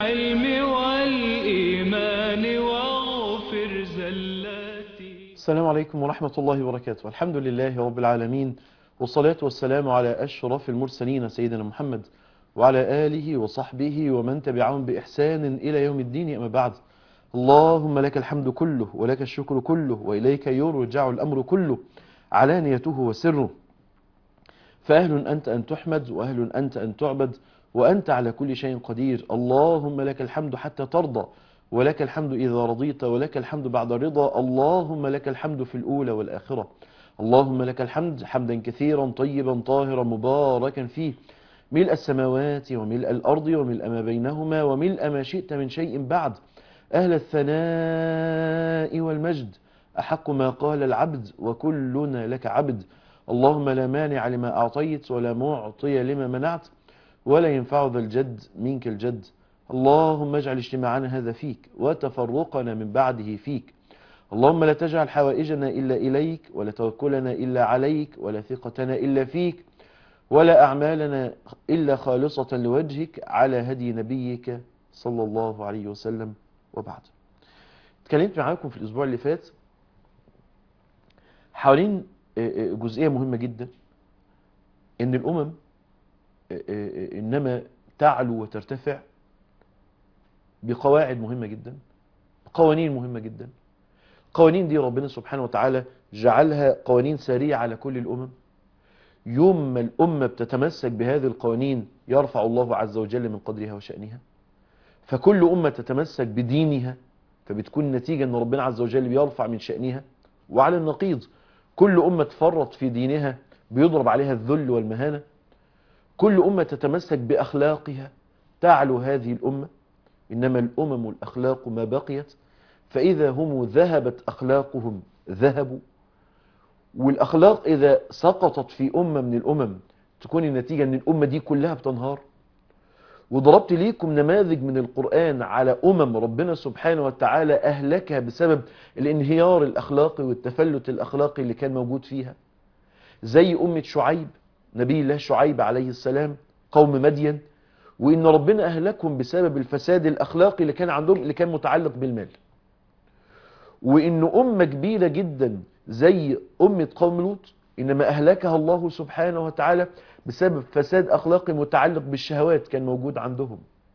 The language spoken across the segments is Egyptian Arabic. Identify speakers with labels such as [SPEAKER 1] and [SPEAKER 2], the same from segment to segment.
[SPEAKER 1] العلم والإيمان واغفر زلاتي
[SPEAKER 2] السلام عليكم ورحمة الله وبركاته الحمد لله رب العالمين والصلاة والسلام على أشرف المرسلين سيدنا محمد وعلى آله وصحبه ومن تبعهم بإحسان إلى يوم الدين أما بعد اللهم لك الحمد كله ولك الشكر كله وإليك يرجع الأمر كله علانيته وسره فأهل أنت أن تحمد وأهل أنت أن تعبد وأنت على كل شيء قدير اللهم لك الحمد حتى ترضى ولك الحمد إذا رضيت ولك الحمد بعد رضا اللهم لك الحمد في الأولى والآخرة اللهم لك الحمد حمدا كثيرا طيبا طاهرا مباركا فيه ملء السماوات وملء الأرض وملء ما بينهما وملء ما شئت من شيء بعد أهل الثناء والمجد أحق ما قال العبد وكلنا لك عبد اللهم لا مانع لما أعطيت ولا معطي لما منعت ولا ينفع ذا الجد منك الجد اللهم اجعل اجتماعنا هذا فيك وتفرقنا من بعده فيك اللهم لا تجعل حوائجنا إلا إليك ولا توكلنا إلا عليك ولا ثقتنا إلا فيك ولا أعمالنا إلا خالصة لوجهك على هدي نبيك صلى الله عليه وسلم وبعد اتكلمت معاكم في الأسبوع اللي فات حوالين جزئية مهمة جدا ان الأمم إنما تعلو وترتفع بقواعد مهمة جدا قوانين مهمة جدا قوانين دي ربنا سبحانه وتعالى جعلها قوانين سريعة على كل الأمم يوم ما الأمة بتتمسك بهذه القوانين يرفع الله عز وجل من قدرها وشأنها فكل أمة تتمسك بدينها فبتكون نتيجة أن ربنا عز وجل بيرفع من شأنها وعلى النقيض كل أمة تفرط في دينها بيضرب عليها الذل والمهانة كل أمة تتمسك بأخلاقها تعلو هذه الأمة إنما الأمم الأخلاق ما بقيت فإذا هم ذهبت أخلاقهم ذهبوا والأخلاق إذا سقطت في أمة من الأمم تكون النتيجة أن الأمة دي كلها بتنهار وضربت ليكم نماذج من القرآن على أمم ربنا سبحانه وتعالى أهلكها بسبب الانهيار الأخلاقي والتفلت الأخلاقي اللي كان موجود فيها زي أمة شعيب نبي الله شعيب عليه السلام قوم مدين وإن ربنا أهلكهم بسبب الفساد الأخلاقي اللي كان عندهم اللي كان متعلق بالمال وإن أمة كبيرة جدا زي أمة قوم لوط إنما أهلكها الله سبحانه وتعالى بسبب فساد أخلاقي متعلق بالشهوات كان موجود عندهم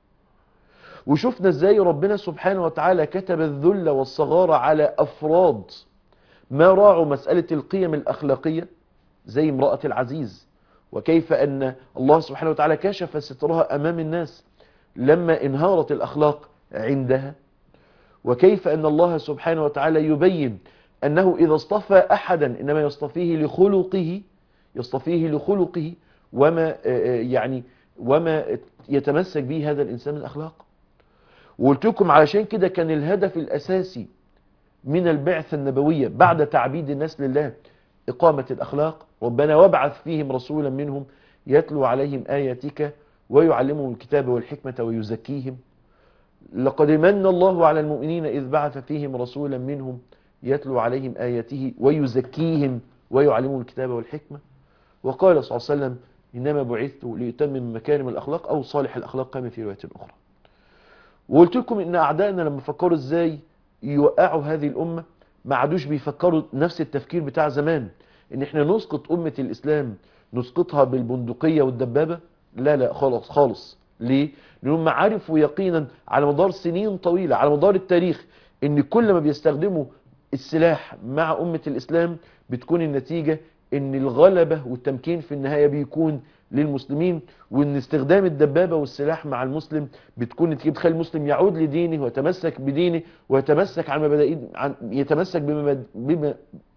[SPEAKER 2] وشفنا ازاي ربنا سبحانه وتعالى كتب الذل والصغارة على أفراد ما راعوا مسألة القيم الأخلاقية زي امرأة العزيز وكيف أن الله سبحانه وتعالى كشف سترها أمام الناس لما انهارت الأخلاق عندها وكيف أن الله سبحانه وتعالى يبين أنه إذا اصطفى أحدا إنما يصطفيه لخلقه يصطفيه لخلقه وما يعني وما يتمسك به هذا الإنسان من الأخلاق وقلت لكم علشان كده كان الهدف الأساسي من البعثة النبوية بعد تعبيد الناس لله إقامة الأخلاق ربنا وابعث فيهم رسولا منهم يتلو عليهم آياتك ويعلمهم الكتاب والحكمة ويزكيهم لقد من الله على المؤمنين إذ بعث فيهم رسولا منهم يتلو عليهم آياته ويزكيهم ويعلمهم الكتاب والحكمة وقال صلى الله عليه وسلم إنما بعثت ليتمم مكارم الأخلاق أو صالح الأخلاق كما في رواية أخرى وقلت لكم إن أعدائنا لما فكروا إزاي يوقعوا هذه الأمة ما عادوش بيفكروا نفس التفكير بتاع زمان إن إحنا نسقط أمة الإسلام نسقطها بالبندقية والدبابة لا لا خالص خالص ليه؟ لأنهم عرفوا يقينا على مدار سنين طويلة على مدار التاريخ إن كل ما بيستخدموا السلاح مع أمة الإسلام بتكون النتيجة ان الغلبة والتمكين في النهاية بيكون للمسلمين وان استخدام الدبابة والسلاح مع المسلم بتكون نتيجة تخلي المسلم يعود لدينه ويتمسك بدينه ويتمسك عن مبادئ عن يتمسك بمبادئ بما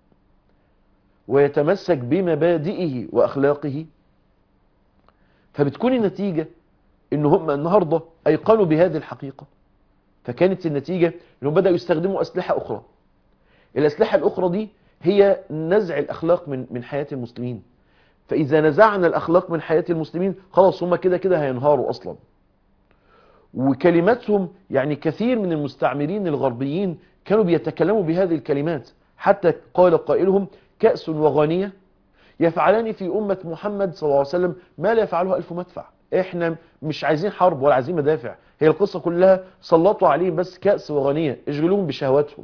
[SPEAKER 2] ويتمسك بمبادئه واخلاقه فبتكون النتيجة ان هم النهاردة ايقنوا بهذه الحقيقة فكانت النتيجة انهم بدأوا يستخدموا اسلحة اخرى الاسلحة الاخرى دي هي نزع الأخلاق من من حياة المسلمين فإذا نزعنا الأخلاق من حياة المسلمين خلاص هم كده كده هينهاروا أصلا وكلماتهم يعني كثير من المستعمرين الغربيين كانوا بيتكلموا بهذه الكلمات حتى قال قائلهم كأس وغانية يفعلان في أمة محمد صلى الله عليه وسلم ما لا يفعله ألف مدفع احنا مش عايزين حرب ولا عايزين مدافع هي القصة كلها سلطوا عليهم بس كأس وغنية اشغلوهم بشهواتهم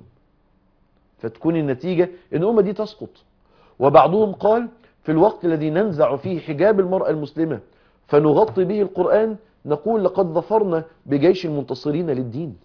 [SPEAKER 2] فتكون النتيجة ان الأمة دي تسقط وبعضهم قال في الوقت الذي ننزع فيه حجاب المرأة المسلمة فنغطي به القرآن نقول لقد ظفرنا بجيش المنتصرين للدين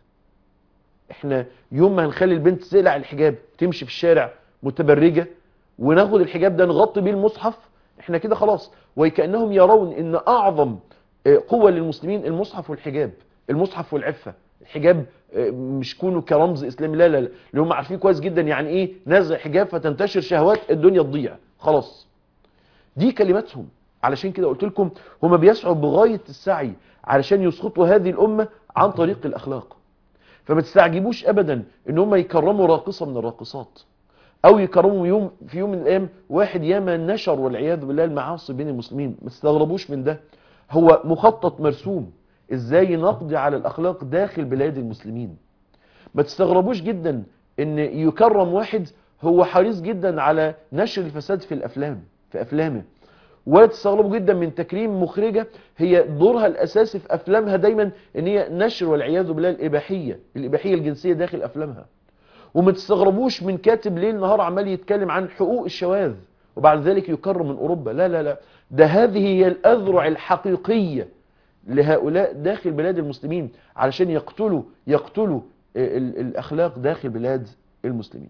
[SPEAKER 2] احنا يوم ما هنخلي البنت تقلع الحجاب تمشي في الشارع متبرجة وناخد الحجاب ده نغطي بيه المصحف احنا كده خلاص وكأنهم يرون ان اعظم قوة للمسلمين المصحف والحجاب المصحف والعفة الحجاب مش كونه كرمز اسلامي لا لا لا اللي هم عارفين كويس جدا يعني ايه نزع حجاب فتنتشر شهوات الدنيا تضيع خلاص دي كلماتهم علشان كده قلت لكم هم بيسعوا بغاية السعي علشان يسقطوا هذه الأمة عن طريق الأخلاق فما تستعجبوش أبدا ان هم يكرموا راقصة من الراقصات او يكرموا يوم في يوم من الايام واحد ياما نشر والعياذ بالله المعاصي بين المسلمين ما تستغربوش من ده هو مخطط مرسوم ازاي نقضي على الاخلاق داخل بلاد المسلمين ما تستغربوش جدا ان يكرم واحد هو حريص جدا على نشر الفساد في الافلام في افلامه ولا تستغربوا جدا من تكريم مخرجة هي دورها الاساسي في افلامها دايما ان هي نشر والعياذ بالله الاباحية الاباحية الجنسية داخل افلامها وما تستغربوش من كاتب ليل نهار عمال يتكلم عن حقوق الشواذ وبعد ذلك يكرم من اوروبا لا لا لا ده هذه هي الاذرع الحقيقية لهؤلاء داخل بلاد المسلمين علشان يقتلوا يقتلوا الاخلاق داخل بلاد المسلمين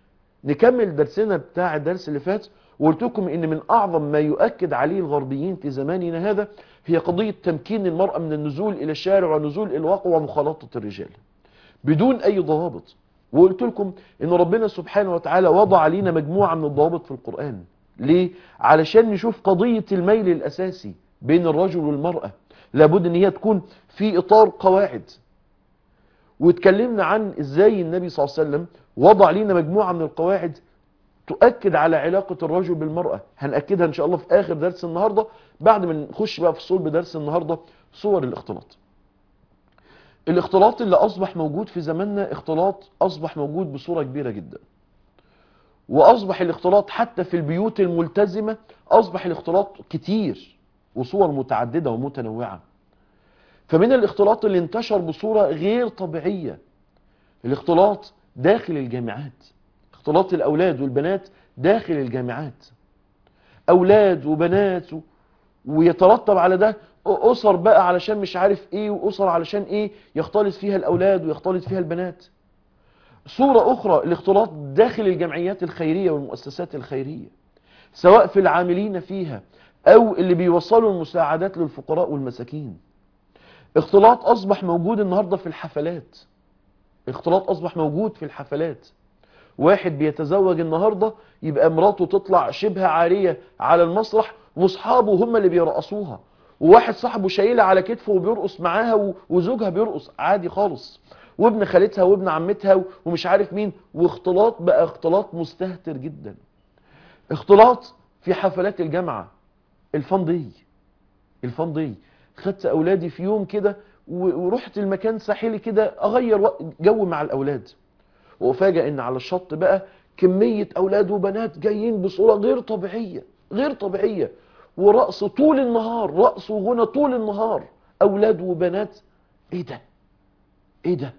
[SPEAKER 2] نكمل درسنا بتاع الدرس اللي فات وقلت لكم ان من اعظم ما يؤكد عليه الغربيين في زماننا هذا هي قضية تمكين المرأة من النزول الى الشارع ونزول الواقع ومخالطة الرجال بدون اي ضوابط وقلت لكم ان ربنا سبحانه وتعالى وضع علينا مجموعة من الضوابط في القرآن ليه؟ علشان نشوف قضية الميل الاساسي بين الرجل والمرأة لابد ان هي تكون في اطار قواعد واتكلمنا عن ازاي النبي صلى الله عليه وسلم وضع لنا مجموعة من القواعد تؤكد على علاقة الرجل بالمرأة هنأكدها ان شاء الله في اخر درس النهاردة بعد ما نخش بقى في صلب درس النهاردة صور الاختلاط الاختلاط اللي اصبح موجود في زماننا اختلاط اصبح موجود بصورة كبيرة جدا واصبح الاختلاط حتى في البيوت الملتزمة اصبح الاختلاط كتير وصور متعددة ومتنوعة فمن الاختلاط اللي انتشر بصورة غير طبيعية الاختلاط داخل الجامعات اختلاط الأولاد والبنات داخل الجامعات أولاد وبنات و... ويترتب على ده أسر بقى علشان مش عارف ايه وأسر علشان ايه يختلط فيها الأولاد ويختلط فيها البنات صورة أخرى الاختلاط داخل الجمعيات الخيرية والمؤسسات الخيرية سواء في العاملين فيها أو اللي بيوصلوا المساعدات للفقراء والمساكين اختلاط أصبح موجود النهاردة في الحفلات اختلاط أصبح موجود في الحفلات واحد بيتزوج النهاردة يبقى مراته تطلع شبه عارية على المسرح واصحابه هم اللي بيرقصوها وواحد صاحبه شايلها على كتفه وبيرقص معاها وزوجها بيرقص عادي خالص وابن خالتها وابن عمتها ومش عارف مين واختلاط بقى اختلاط مستهتر جدا اختلاط في حفلات الجامعة الفندي الفندي خدت اولادي في يوم كده ورحت المكان ساحلي كده اغير جو مع الاولاد وافاجئ ان على الشط بقى كمية اولاد وبنات جايين بصورة غير طبيعية غير طبيعية ورقص طول النهار رقص وغنى طول النهار اولاد وبنات ايه ده ايه ده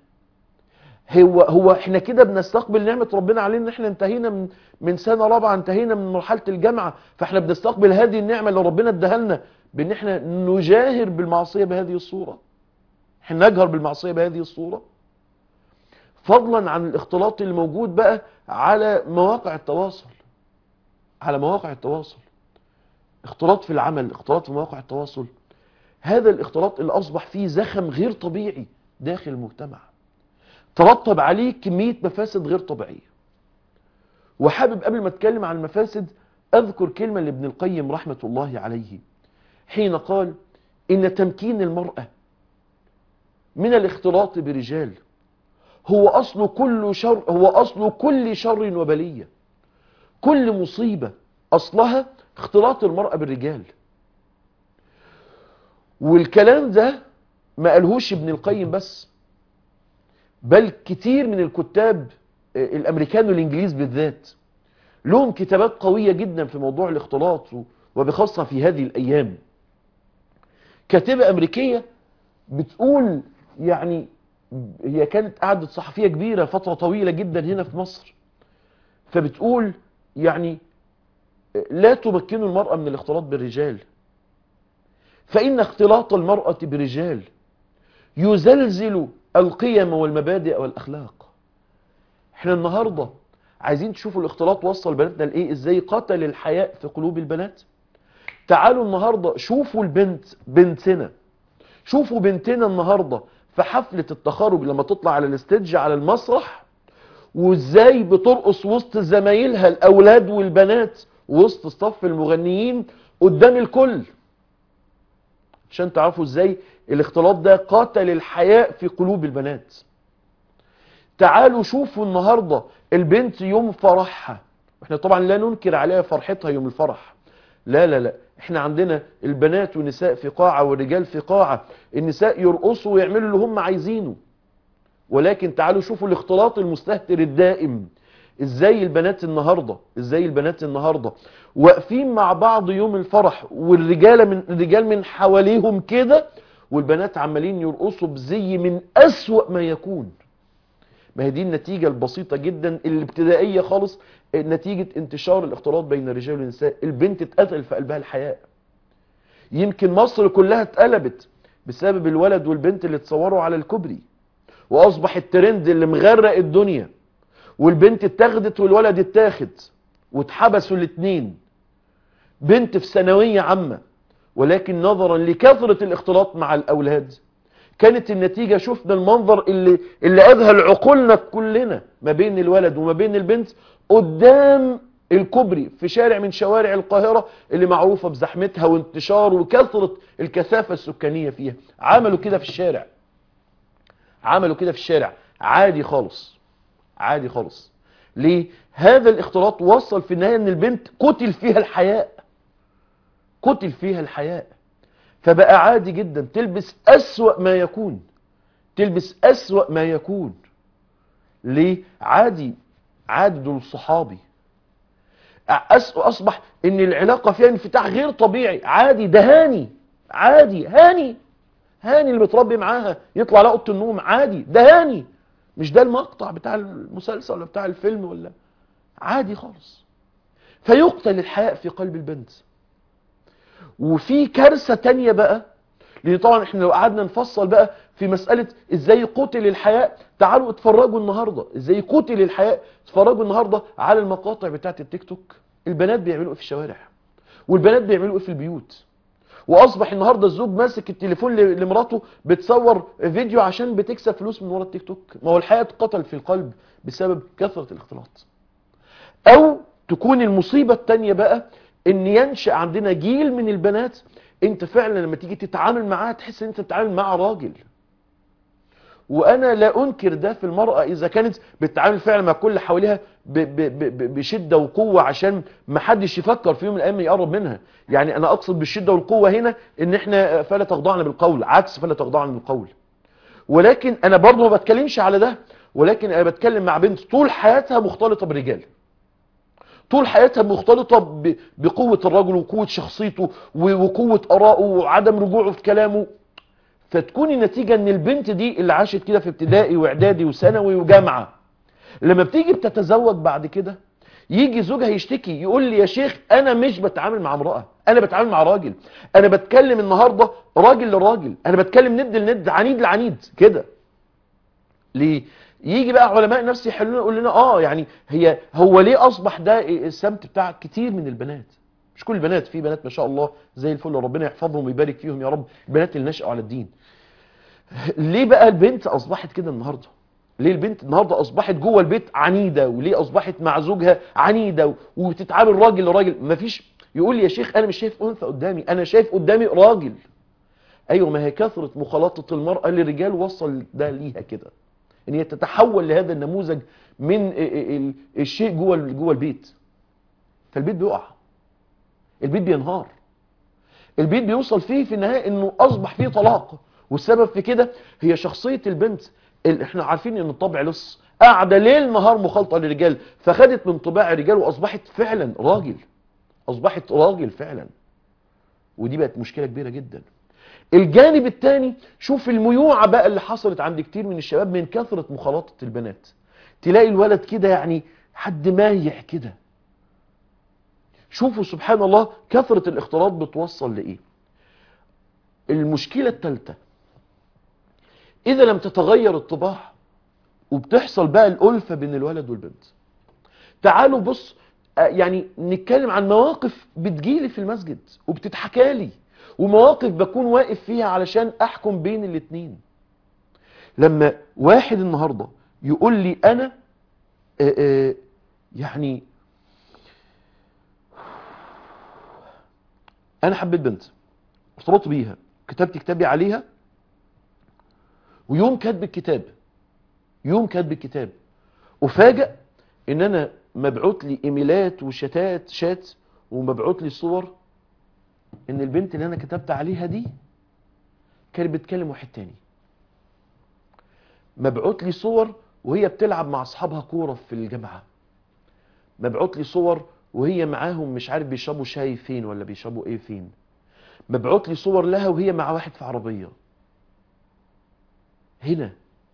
[SPEAKER 2] هو هو احنا كده بنستقبل نعمة ربنا علينا ان احنا انتهينا من من سنة رابعة انتهينا من مرحلة الجامعة فاحنا بنستقبل هذه النعمة اللي ربنا اداها لنا بان احنا نجاهر بالمعصية بهذه الصورة احنا نجهر بالمعصية بهذه الصورة فضلا عن الاختلاط اللي موجود بقى على مواقع التواصل على مواقع التواصل اختلاط في العمل اختلاط في مواقع التواصل هذا الاختلاط اللي اصبح فيه زخم غير طبيعي داخل المجتمع ترتب عليه كمية مفاسد غير طبيعية وحابب قبل ما اتكلم عن المفاسد اذكر كلمة لابن القيم رحمة الله عليه حين قال ان تمكين المرأة من الاختلاط برجال هو اصل كل شر هو اصل كل شر وبلية كل مصيبة اصلها اختلاط المرأة بالرجال والكلام ده ما قالهوش ابن القيم بس بل كتير من الكتاب الامريكان والانجليز بالذات لهم كتابات قوية جدا في موضوع الاختلاط وبخاصة في هذه الايام كاتبة أمريكية بتقول يعني هي كانت قعدة صحفية كبيرة فترة طويلة جدا هنا في مصر فبتقول يعني لا تمكن المرأة من الاختلاط بالرجال فإن اختلاط المرأة برجال يزلزل القيم والمبادئ والأخلاق احنا النهاردة عايزين تشوفوا الاختلاط وصل بناتنا لإيه ازاي قتل الحياء في قلوب البنات تعالوا النهاردة شوفوا البنت بنتنا شوفوا بنتنا النهاردة في حفلة التخرج لما تطلع على الاستيدج على المسرح وازاي بترقص وسط زمايلها الاولاد والبنات وسط صف المغنيين قدام الكل عشان تعرفوا ازاي الاختلاط ده قاتل الحياء في قلوب البنات تعالوا شوفوا النهاردة البنت يوم فرحها احنا طبعا لا ننكر عليها فرحتها يوم الفرح لا لا لا احنا عندنا البنات والنساء في قاعة والرجال في قاعة النساء يرقصوا ويعملوا اللي هم عايزينه ولكن تعالوا شوفوا الاختلاط المستهتر الدائم ازاي البنات النهاردة ازاي البنات النهاردة واقفين مع بعض يوم الفرح والرجال من الرجال من حواليهم كده والبنات عمالين يرقصوا بزي من اسوأ ما يكون ما هي دي النتيجة البسيطة جدا الابتدائية خالص نتيجة انتشار الاختلاط بين الرجال والنساء البنت اتقتل في قلبها الحياء يمكن مصر كلها اتقلبت بسبب الولد والبنت اللي اتصوروا على الكوبري واصبح الترند اللي مغرق الدنيا والبنت اتاخدت والولد اتاخد واتحبسوا الاتنين بنت في ثانوية عامة ولكن نظرا لكثرة الاختلاط مع الاولاد كانت النتيجة شفنا المنظر اللي, اللي اذهل عقولنا كلنا ما بين الولد وما بين البنت قدام الكوبري في شارع من شوارع القاهرة اللي معروفة بزحمتها وانتشار وكثرة الكثافة السكانية فيها عملوا كده في الشارع عملوا كده في الشارع عادي خالص عادي خالص ليه هذا الاختلاط وصل في النهاية ان البنت قتل فيها الحياء قتل فيها الحياء فبقى عادي جدا تلبس أسوأ ما يكون تلبس أسوأ ما يكون ليه عادي عادي دول صحابي أصبح ان العلاقة فيها انفتاح غير طبيعي عادي ده هاني عادي هاني هاني اللي بتربي معاها يطلع على اوضه النوم عادي ده هاني مش ده المقطع بتاع المسلسل ولا بتاع الفيلم ولا عادي خالص فيقتل الحياء في قلب البنت وفي كارثة تانية بقى لان طبعا احنا لو قعدنا نفصل بقى في مسألة ازاي قتل الحياء تعالوا اتفرجوا النهاردة ازاي قتل الحياء اتفرجوا النهاردة على المقاطع بتاعت التيك توك البنات بيعملوا ايه في الشوارع والبنات بيعملوا ايه في البيوت واصبح النهاردة الزوج ماسك التليفون لمراته بتصور فيديو عشان بتكسب فلوس من ورا التيك توك ما هو الحياة اتقتل في القلب بسبب كثرة الاختلاط او تكون المصيبة التانية بقى ان ينشأ عندنا جيل من البنات انت فعلا لما تيجي تتعامل معاها تحس ان انت بتتعامل مع راجل وانا لا انكر ده في المرأة اذا كانت بتتعامل فعلا مع كل حواليها ب ب ب بشدة وقوة عشان ما حدش يفكر في يوم من الايام يقرب منها يعني انا اقصد بالشدة والقوة هنا ان احنا فلا تخضعنا بالقول عكس فلا تخضعنا بالقول ولكن انا برضو ما بتكلمش على ده ولكن انا بتكلم مع بنت طول حياتها مختلطة برجال طول حياتها مختلطة بقوة الرجل وقوة شخصيته وقوة ارائه وعدم رجوعه في كلامه فتكون النتيجة ان البنت دي اللي عاشت كده في ابتدائي واعدادي وثانوي وجامعة لما بتيجي بتتزوج بعد كده يجي زوجها يشتكي يقول لي يا شيخ انا مش بتعامل مع امرأة انا بتعامل مع راجل انا بتكلم النهاردة راجل لراجل انا بتكلم ند لند عنيد لعنيد كده ليه يجي بقى علماء النفس يحلونا يقول لنا اه يعني هي هو ليه اصبح ده السمت بتاع كتير من البنات مش كل البنات في بنات ما شاء الله زي الفل ربنا يحفظهم ويبارك فيهم يا رب البنات اللي نشأوا على الدين ليه بقى البنت اصبحت كده النهارده ليه البنت النهارده اصبحت جوه البيت عنيده وليه اصبحت مع زوجها عنيده وبتتعامل راجل لراجل مفيش يقول لي يا شيخ انا مش شايف انثى قدامي انا شايف قدامي راجل ايوه ما هي كثره مخالطه المراه للرجال وصل ده ليها كده ان هي تتحول لهذا النموذج من الشيء جوه جوه البيت فالبيت بيقع البيت بينهار البيت بيوصل فيه في النهايه انه اصبح فيه طلاق والسبب في كده هي شخصيه البنت اللي احنا عارفين ان الطبع لص قاعده ليل نهار مخالطه للرجال فخدت من طباع الرجال واصبحت فعلا راجل اصبحت راجل فعلا ودي بقت مشكله كبيره جدا الجانب الثاني شوف الميوعة بقى اللي حصلت عند كتير من الشباب من كثرة مخالطة البنات تلاقي الولد كده يعني حد مايح كده شوفوا سبحان الله كثرة الاختلاط بتوصل لإيه المشكلة الثالثة إذا لم تتغير الطباع وبتحصل بقى الألفة بين الولد والبنت تعالوا بص آه، يعني نتكلم عن مواقف بتجيلي في المسجد وبتتحكالي ومواقف بكون واقف فيها علشان أحكم بين الاتنين لما واحد النهاردة يقول لي أنا آه، آه، يعني أنا حبيت بنت ارتبطت بيها كتبت كتابي عليها ويوم كاتب الكتاب يوم كاتب الكتاب أفاجأ إن أنا مبعوت لي إيميلات وشتات شات ومبعوت لي صور إن البنت اللي أنا كتبت عليها دي كانت بتكلم واحد تاني مبعوت لي صور وهي بتلعب مع أصحابها كورة في الجامعة مبعوت لي صور وهي معاهم مش عارف بيشربوا شاي فين ولا بيشربوا ايه فين مبعوت لي صور لها وهي مع واحد في عربية هنا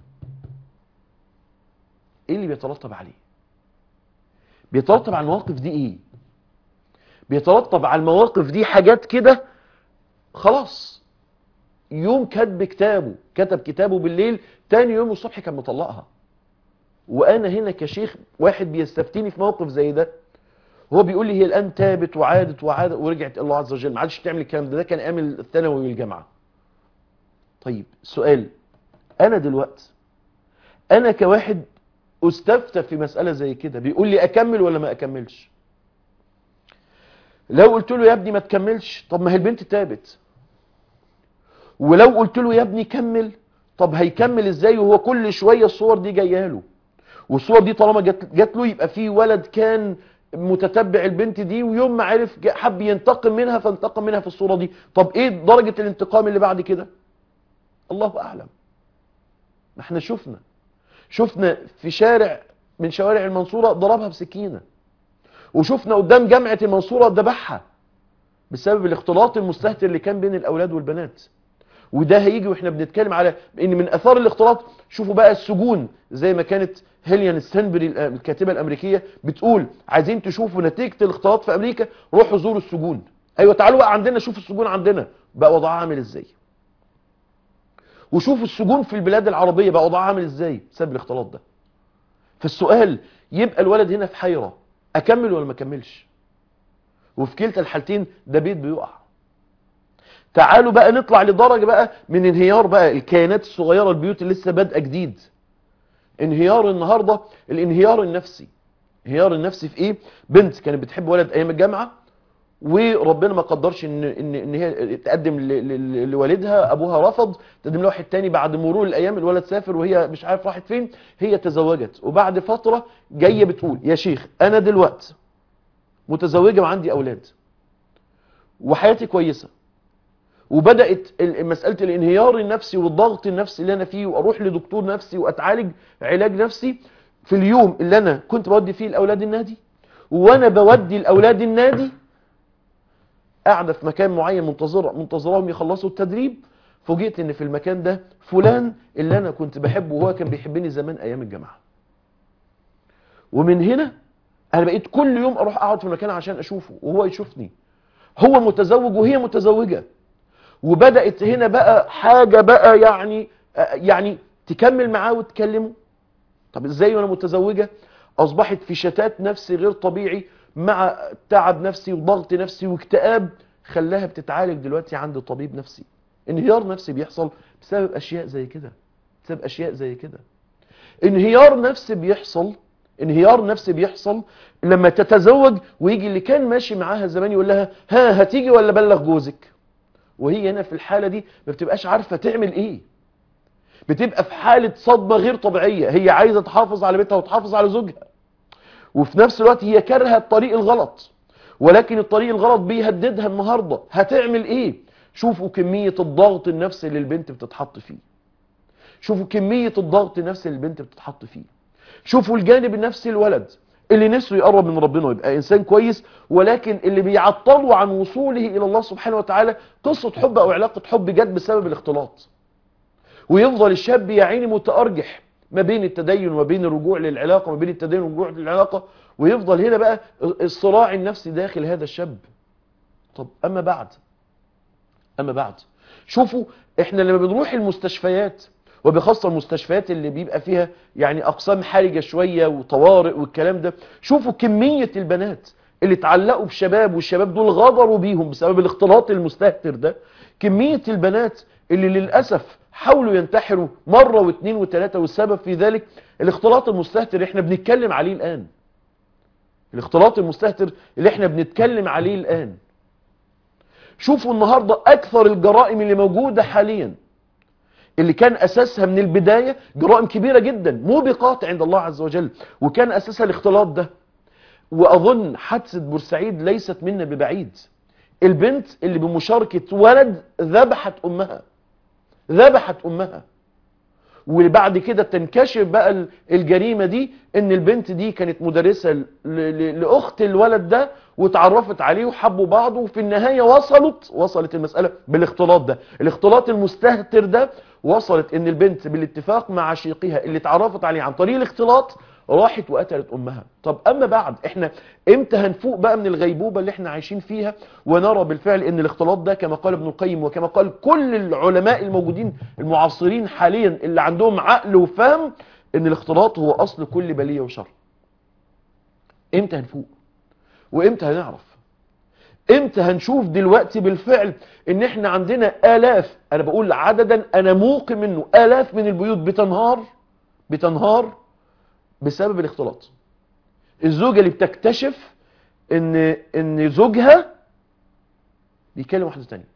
[SPEAKER 2] ايه اللي بيترتب عليه بيترتب على المواقف دي ايه بيترتب على المواقف دي حاجات كده خلاص يوم كتب كتابه كتب كتابه بالليل تاني يوم الصبح كان مطلقها وانا هنا كشيخ واحد بيستفتيني في موقف زي ده هو بيقول لي هي الان تابت وعادت وعادت ورجعت الله عز وجل ما عادش تعمل الكلام ده ده كان ايام الثانوي والجامعه طيب سؤال انا دلوقتي انا كواحد استفتى في مساله زي كده بيقول لي اكمل ولا ما اكملش لو قلت له يا ابني ما تكملش طب ما هي البنت تابت ولو قلت له يا ابني كمل طب هيكمل ازاي وهو كل شويه الصور دي جايه له والصور دي طالما جات جات له يبقى في ولد كان متتبع البنت دي ويوم ما عرف جا- حب ينتقم منها فانتقم منها في الصورة دي طب ايه درجة الانتقام اللي بعد كده الله اعلم ما احنا شفنا شفنا في شارع من شوارع المنصورة ضربها بسكينة وشفنا قدام جامعة المنصورة ذبحها بسبب الاختلاط المستهتر اللي كان بين الاولاد والبنات وده هيجي واحنا بنتكلم على ان من اثار الاختلاط شوفوا بقى السجون زي ما كانت هيليان ستانبري الكاتبه الامريكيه بتقول عايزين تشوفوا نتيجه الاختلاط في امريكا روحوا زوروا السجون ايوه تعالوا بقى عندنا شوفوا السجون عندنا بقى وضعها عامل ازاي وشوفوا السجون في البلاد العربيه بقى وضعها عامل ازاي بسبب الاختلاط ده فالسؤال يبقى الولد هنا في حيره اكمل ولا ما اكملش وفي كلتا الحالتين ده بيت بيقع تعالوا بقى نطلع لدرجة بقى من انهيار بقى الكيانات الصغيرة البيوت اللي لسه بادئه جديد انهيار النهاردة الانهيار النفسي انهيار النفسي في ايه بنت كانت بتحب ولد ايام الجامعة وربنا ما قدرش ان ان ان هي تقدم ل- ل- لوالدها ابوها رفض تقدم له واحد تاني بعد مرور الايام الولد سافر وهي مش عارف راحت فين هي تزوجت وبعد فترة جاية بتقول يا شيخ انا دلوقتي متزوجة وعندي اولاد وحياتي كويسة وبدأت ال- مسألة الانهيار النفسي والضغط النفسي اللي أنا فيه وأروح لدكتور نفسي وأتعالج علاج نفسي في اليوم اللي أنا كنت بودي فيه الأولاد النادي وأنا بودي الأولاد النادي قاعدة في مكان معين منتظرة منتظرهم يخلصوا التدريب فوجئت ان في المكان ده فلان اللي انا كنت بحبه وهو كان بيحبني زمان ايام الجامعة ومن هنا انا بقيت كل يوم اروح اقعد في المكان عشان اشوفه وهو يشوفني هو متزوج وهي متزوجة وبدأت هنا بقى حاجة بقى يعني يعني تكمل معاه وتكلمه طب ازاي وانا متزوجة اصبحت في شتات نفسي غير طبيعي مع تعب نفسي وضغط نفسي واكتئاب خلاها بتتعالج دلوقتي عند طبيب نفسي انهيار نفسي بيحصل بسبب اشياء زي كده بسبب اشياء زي كده انهيار نفسي بيحصل انهيار نفسي بيحصل لما تتزوج ويجي اللي كان ماشي معاها زمان يقول لها ها هتيجي ولا بلغ جوزك وهي هنا في الحالة دي ما بتبقاش عارفة تعمل ايه بتبقى في حالة صدمة غير طبيعية هي عايزة تحافظ على بيتها وتحافظ على زوجها وفي نفس الوقت هي كارهة الطريق الغلط ولكن الطريق الغلط بيهددها النهاردة هتعمل ايه شوفوا كمية الضغط النفسي اللي البنت بتتحط فيه شوفوا كمية الضغط النفسي اللي البنت بتتحط فيه شوفوا الجانب النفسي الولد اللي نفسه يقرب من ربنا ويبقى انسان كويس ولكن اللي بيعطله عن وصوله الى الله سبحانه وتعالى قصة حب او علاقة حب جت بسبب الاختلاط ويفضل الشاب يا عيني متأرجح ما بين التدين وما بين الرجوع للعلاقة ما بين التدين والرجوع للعلاقة ويفضل هنا بقى الصراع النفسي داخل هذا الشاب طب اما بعد اما بعد شوفوا احنا لما بنروح المستشفيات وبخاصة المستشفيات اللي بيبقى فيها يعني اقسام حرجة شوية وطوارئ والكلام ده شوفوا كمية البنات اللي اتعلقوا بشباب والشباب دول غدروا بيهم بسبب الاختلاط المستهتر ده كمية البنات اللي للأسف حاولوا ينتحروا مرة واثنين وثلاثة والسبب في ذلك الاختلاط المستهتر احنا بنتكلم عليه الآن الاختلاط المستهتر اللي احنا بنتكلم عليه الآن شوفوا النهاردة أكثر الجرائم اللي موجودة حاليا اللي كان أساسها من البداية جرائم كبيرة جدا موبقات عند الله عز وجل وكان أساسها الاختلاط ده وأظن حادثة بورسعيد ليست منا ببعيد البنت اللي بمشاركة ولد ذبحت أمها ذبحت أمها وبعد كده تنكشف بقى الجريمة دي ان البنت دي كانت مدرسة ل- ل- لأخت الولد ده وتعرفت عليه وحبوا بعض وفي النهاية وصلت وصلت المسألة بالاختلاط ده الاختلاط المستهتر ده وصلت ان البنت بالاتفاق مع شيقها اللي اتعرفت عليه عن طريق الاختلاط راحت وقتلت امها طب اما بعد احنا امتى هنفوق بقى من الغيبوبة اللي احنا عايشين فيها ونرى بالفعل ان الاختلاط ده كما قال ابن القيم وكما قال كل العلماء الموجودين المعاصرين حاليا اللي عندهم عقل وفهم ان الاختلاط هو اصل كل بلية وشر امتى هنفوق وامتى هنعرف امتى هنشوف دلوقتي بالفعل ان احنا عندنا الاف انا بقول عددا انا موقن منه الاف من البيوت بتنهار بتنهار بسبب الاختلاط الزوجة اللي بتكتشف ان ان زوجها بيكلم واحدة تانية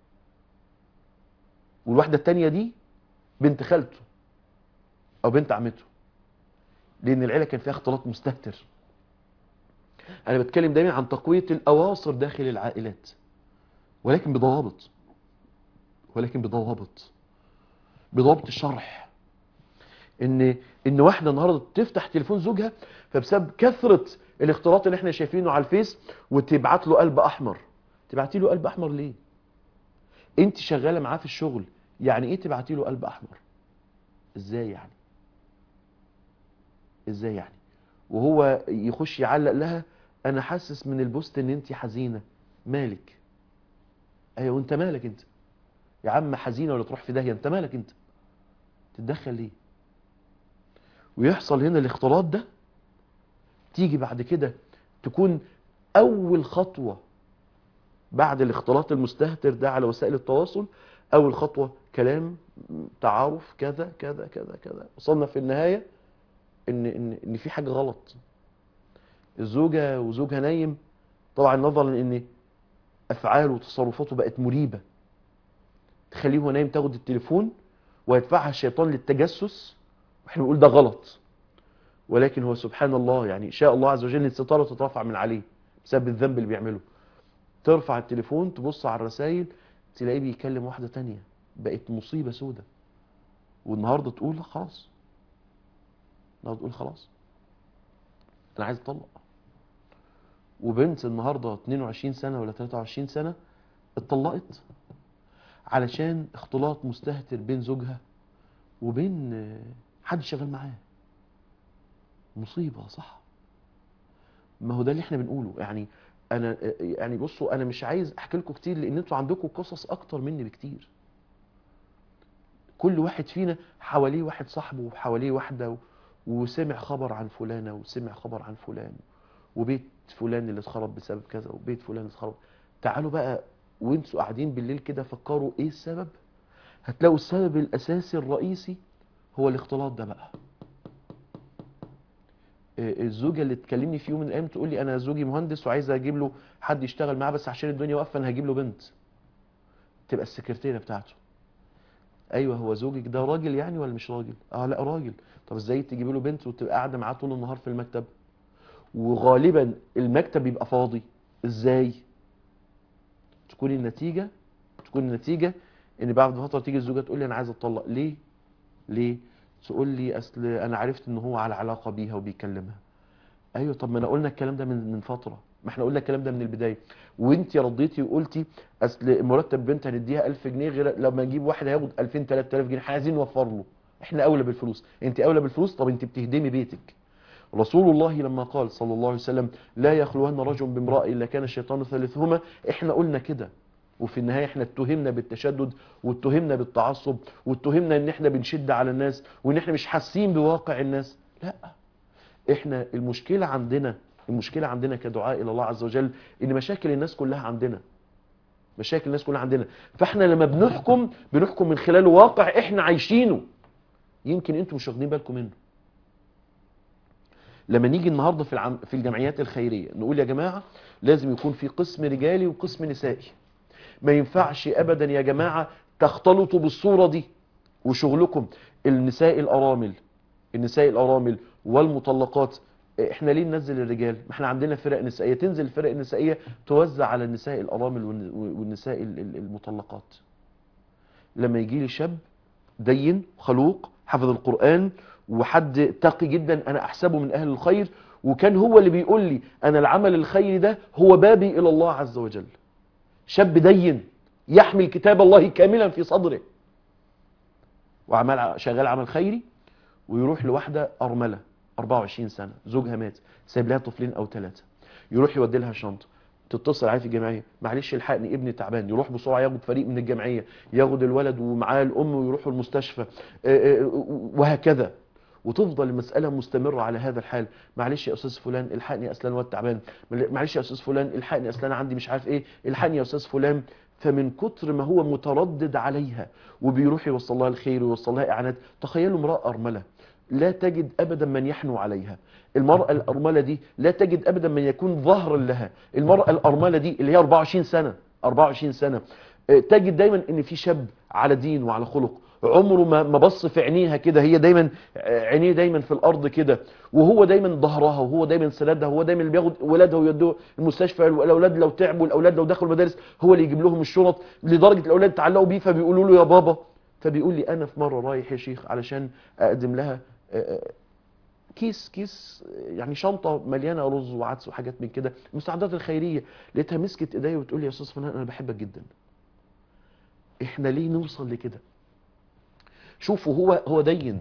[SPEAKER 2] والواحدة التانية دي بنت خالته او بنت عمته لان العيلة كان فيها اختلاط مستهتر انا بتكلم دايما عن تقوية الاواصر داخل العائلات ولكن بضوابط ولكن بضوابط بضوابط الشرح ان ان واحده النهارده تفتح تليفون زوجها فبسبب كثره الاختلاط اللي احنا شايفينه على الفيس وتبعت له قلب احمر تبعتي له قلب احمر ليه انت شغاله معاه في الشغل يعني ايه تبعتي له قلب احمر ازاي يعني ازاي يعني وهو يخش يعلق لها انا حاسس من البوست ان انت حزينه مالك ايوه انت مالك انت يا عم حزينه ولا تروح في داهيه انت مالك انت تتدخل ليه ويحصل هنا الاختلاط ده تيجي بعد كده تكون اول خطوة بعد الاختلاط المستهتر ده على وسائل التواصل اول خطوة كلام تعارف كذا كذا كذا كذا وصلنا في النهاية ان ان ان في حاجة غلط الزوجة وزوجها نايم طبعا نظرا ان افعاله وتصرفاته بقت مريبة تخليه هو نايم تاخد التليفون ويدفعها الشيطان للتجسس واحنا بنقول ده غلط ولكن هو سبحان الله يعني شاء الله عز وجل الستارة تترفع من عليه بسبب الذنب اللي بيعمله ترفع التليفون تبص على الرسائل تلاقيه بيكلم واحدة تانية بقت مصيبة سودة والنهاردة تقول لا خلاص النهاردة تقول خلاص انا عايز اطلق وبنت النهاردة 22 سنة ولا 23 سنة اتطلقت علشان اختلاط مستهتر بين زوجها وبين حد شغال معاه مصيبة صح ما هو ده اللي احنا بنقوله يعني انا يعني بصوا انا مش عايز احكي لكم كتير لان انتوا عندكم قصص اكتر مني بكتير كل واحد فينا حواليه واحد صاحبه وحواليه واحدة وسمع خبر عن فلانة وسمع خبر عن فلان وبيت فلان اللي اتخرب بسبب كذا وبيت فلان اللي اتخرب تعالوا بقى وانتوا قاعدين بالليل كده فكروا ايه السبب هتلاقوا السبب الاساسي الرئيسي هو الاختلاط ده بقى الزوجة اللي تكلمني في يوم من الايام تقول لي انا زوجي مهندس وعايزه اجيب له حد يشتغل معاه بس عشان الدنيا واقفه انا هجيب له بنت تبقى السكرتيره بتاعته ايوه هو زوجك ده راجل يعني ولا مش راجل اه لا راجل طب ازاي تجيب له بنت وتبقى قاعده معاه طول النهار في المكتب وغالبا المكتب يبقى فاضي ازاي تكون النتيجه تكون النتيجه ان بعد فتره تيجي الزوجه تقول لي انا عايزه اتطلق ليه ليه تقول لي اصل انا عرفت ان هو على علاقه بيها وبيكلمها ايوه طب ما انا قلنا الكلام ده من من فتره ما احنا قلنا الكلام ده من البدايه وانت رديتي وقلتي اصل مرتب بنت هنديها 1000 جنيه غير لما نجيب واحد هياخد 2000 3000 جنيه احنا عايزين نوفر له احنا اولى بالفلوس انت اولى بالفلوس طب انت بتهدمي بيتك رسول الله لما قال صلى الله عليه وسلم لا يخلون رجل بامرأة إلا كان الشيطان ثالثهما احنا قلنا كده وفي النهاية احنا اتهمنا بالتشدد واتهمنا بالتعصب واتهمنا ان احنا بنشد على الناس وان احنا مش حاسين بواقع الناس لا احنا المشكلة عندنا المشكلة عندنا كدعاء الى الله عز وجل ان مشاكل الناس كلها عندنا مشاكل الناس كلها عندنا فاحنا لما بنحكم بنحكم من خلال واقع احنا عايشينه يمكن انتم مش واخدين بالكم منه لما نيجي النهارده في العم في الجمعيات الخيريه نقول يا جماعه لازم يكون في قسم رجالي وقسم نسائي ما ينفعش ابدا يا جماعه تختلطوا بالصوره دي وشغلكم النساء الارامل النساء الارامل والمطلقات احنا ليه ننزل الرجال ما احنا عندنا فرق نسائيه تنزل الفرق النسائيه توزع على النساء الارامل والن- والنساء ال- ال- المطلقات لما يجي لي شاب دين خلوق حفظ القرآن وحد تقي جدا انا احسبه من اهل الخير وكان هو اللي بيقول لي انا العمل الخيري ده هو بابي الى الله عز وجل شاب دين يحمل كتاب الله كاملا في صدره وعمل ع- شغال عمل خيري ويروح لواحدة أرملة 24 سنة زوجها مات سايب لها طفلين أو ثلاثة يروح يودي لها شنطة تتصل عليه في الجمعية معلش الحقني ابني تعبان يروح بسرعة ياخد فريق من الجمعية ياخد الولد ومعاه الأم ويروحوا المستشفى آه، آه، وهكذا وتفضل المسألة مستمرة على هذا الحال معلش يا أستاذ فلان الحقني أصلا الواد تعبان معلش يا أستاذ فلان الحقني أصلا أنا عندي مش عارف إيه الحقني يا أستاذ فلان فمن كتر ما هو متردد عليها وبيروح يوصل لها الخير ويوصل لها إعانات تخيلوا امرأة أرملة لا تجد أبدا من يحنو عليها المرأة الأرملة دي لا تجد أبدا من يكون ظهرا لها المرأة الأرملة دي اللي هي 24 سنة 24 سنة آه، تجد دايما ان في شاب على دين وعلى خلق عمره ما ما بص في عينيها كده هي دايما آه، عينيه دايما في الارض كده وهو دايما ظهرها وهو دايما سندها وهو دايما اللي بياخد ولادها ويودوه المستشفى الاولاد لو تعبوا الاولاد لو دخلوا المدارس هو اللي يجيب لهم الشنط لدرجه الاولاد تعلقوا بيه فبيقولوا له يا بابا فبيقول لي انا في مره رايح يا شيخ علشان اقدم لها آه، آه، كيس كيس يعني شنطه مليانه رز وعدس وحاجات من كده المساعدات الخيريه لقيتها مسكت ايديا وتقول لي يا استاذ فلان انا بحبك جدا احنا ليه نوصل لكده شوفوا هو هو دين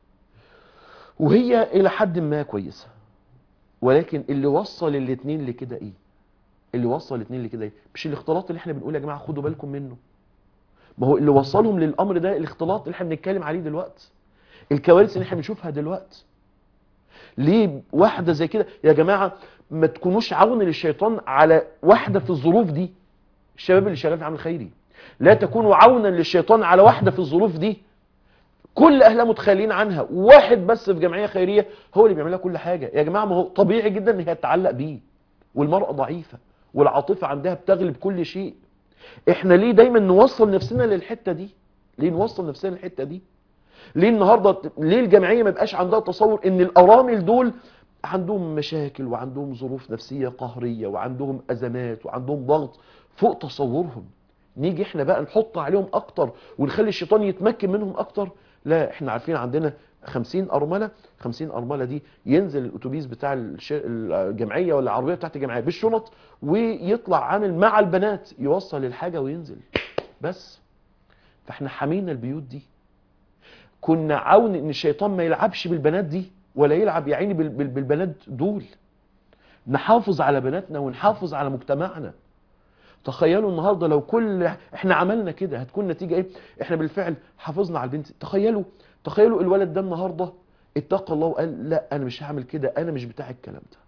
[SPEAKER 2] وهي الى حد ما كويسه ولكن اللي وصل الاثنين لكده ايه اللي وصل الاثنين لكده ايه مش الاختلاط اللي احنا بنقول يا جماعه خدوا بالكم منه ما هو اللي وصلهم للامر ده الاختلاط اللي احنا بنتكلم عليه دلوقتي الكوارث اللي احنا بنشوفها دلوقتي ليه واحدة زي كده يا جماعة ما تكونوش عون للشيطان على واحدة في الظروف دي الشباب اللي شغال في عمل خيري لا تكونوا عونا للشيطان على واحدة في الظروف دي كل اهلها متخيلين عنها واحد بس في جمعية خيرية هو اللي بيعملها كل حاجة يا جماعة ما هو طبيعي جدا ان هي تتعلق بيه والمرأة ضعيفة والعاطفة عندها بتغلب كل شيء احنا ليه دايما نوصل نفسنا للحتة دي ليه نوصل نفسنا للحتة دي ليه النهارده ليه الجمعيه ما يبقاش عندها تصور ان الارامل دول عندهم مشاكل وعندهم ظروف نفسيه قهريه وعندهم ازمات وعندهم ضغط فوق تصورهم نيجي احنا بقى نحط عليهم اكتر ونخلي الشيطان يتمكن منهم اكتر لا احنا عارفين عندنا 50 ارمله 50 ارمله دي ينزل الاتوبيس بتاع الش- الجمعيه ولا العربيه بتاعت الجمعيه بالشنط ويطلع عامل مع البنات يوصل الحاجه وينزل بس فاحنا حمينا البيوت دي كنا عاون ان الشيطان ما يلعبش بالبنات دي ولا يلعب يا عيني بال- بال- بالبنات دول نحافظ على بناتنا ونحافظ على مجتمعنا تخيلوا النهارده لو كل احنا عملنا كده هتكون نتيجه ايه احنا بالفعل حافظنا على البنت تخيلوا تخيلوا الولد ده النهارده اتقى الله وقال لا انا مش هعمل كده انا مش بتاع الكلام ده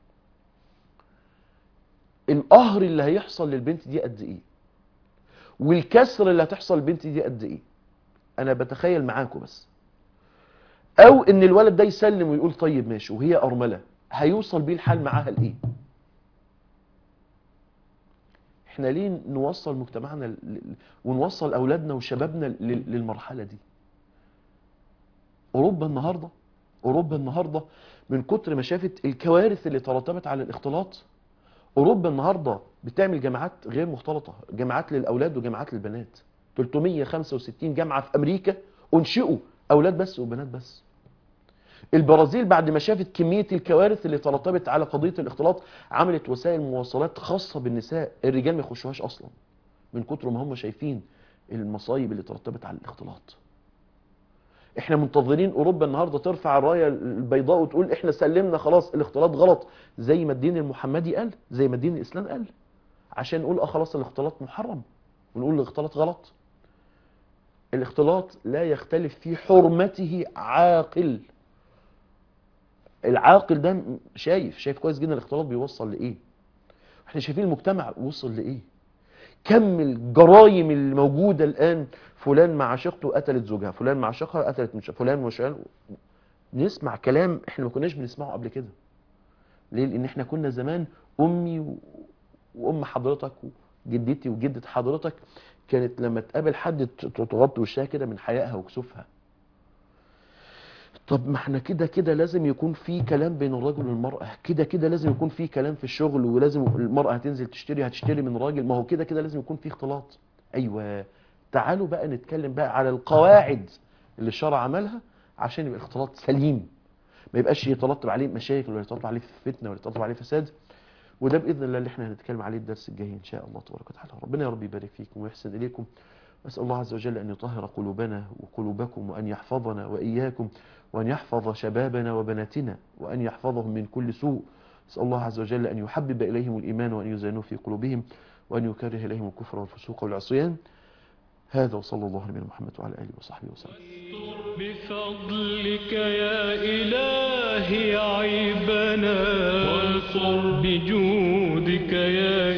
[SPEAKER 2] القهر اللي هيحصل للبنت دي قد ايه والكسر اللي هتحصل للبنت دي قد ايه انا بتخيل معاكم بس او ان الولد ده يسلم ويقول طيب ماشي وهي ارمله هيوصل بيه الحال معاها لايه احنا ليه نوصل مجتمعنا ل- ل- ونوصل اولادنا وشبابنا لل- للمرحله دي اوروبا النهارده اوروبا النهارده من كتر ما شافت الكوارث اللي ترتبت على الاختلاط اوروبا النهارده بتعمل جامعات غير مختلطه جامعات للاولاد وجامعات للبنات 365 جامعه في امريكا انشئوا اولاد بس وبنات بس البرازيل بعد ما شافت كمية الكوارث اللي ترتبت على قضية الاختلاط عملت وسائل مواصلات خاصة بالنساء الرجال ما يخشوهاش اصلا من كتر ما هم شايفين المصايب اللي ترتبت على الاختلاط احنا منتظرين اوروبا النهارده ترفع الرايه البيضاء وتقول احنا سلمنا خلاص الاختلاط غلط زي ما الدين المحمدي قال زي ما الدين الاسلام قال عشان نقول اه خلاص الاختلاط محرم ونقول الاختلاط غلط الاختلاط لا يختلف في حرمته عاقل العاقل ده شايف شايف كويس جدا الاختلاط بيوصل لايه احنا شايفين المجتمع وصل لايه كم الجرائم اللي موجودة الآن فلان مع شقته قتلت زوجها فلان مع شقها قتلت مش فلان وشان نسمع كلام احنا ما كناش بنسمعه قبل كده ليه لان احنا كنا زمان امي و... وام حضرتك وجدتي وجدة حضرتك كانت لما تقابل حد تغطي وشها كده من حيائها وكسوفها طب ما احنا كده كده لازم يكون في كلام بين الرجل والمرأة كده كده لازم يكون في كلام في الشغل ولازم المرأة هتنزل تشتري هتشتري من راجل ما هو كده كده لازم يكون في اختلاط ايوه تعالوا بقى نتكلم بقى على القواعد اللي الشرع عملها عشان يبقى الاختلاط سليم ما يبقاش يترتب عليه مشاكل ولا يترتب عليه فتنة ولا يترتب عليه فساد وده باذن الله اللي احنا هنتكلم عليه الدرس الجاي ان شاء الله تبارك وتعالى ربنا يا رب يبارك فيكم ويحسن اليكم أسأل الله عز وجل أن يطهر قلوبنا وقلوبكم وأن يحفظنا وإياكم وأن يحفظ شبابنا وبناتنا وأن يحفظهم من كل سوء أسأل الله عز وجل أن يحبب إليهم الإيمان وأن يزينوه في قلوبهم وأن يكره إليهم الكفر والفسوق والعصيان هذا وصلى الله على محمد وعلى آله وصحبه وسلم
[SPEAKER 1] بفضلك يا إلهي عيبنا وانصر بجودك يا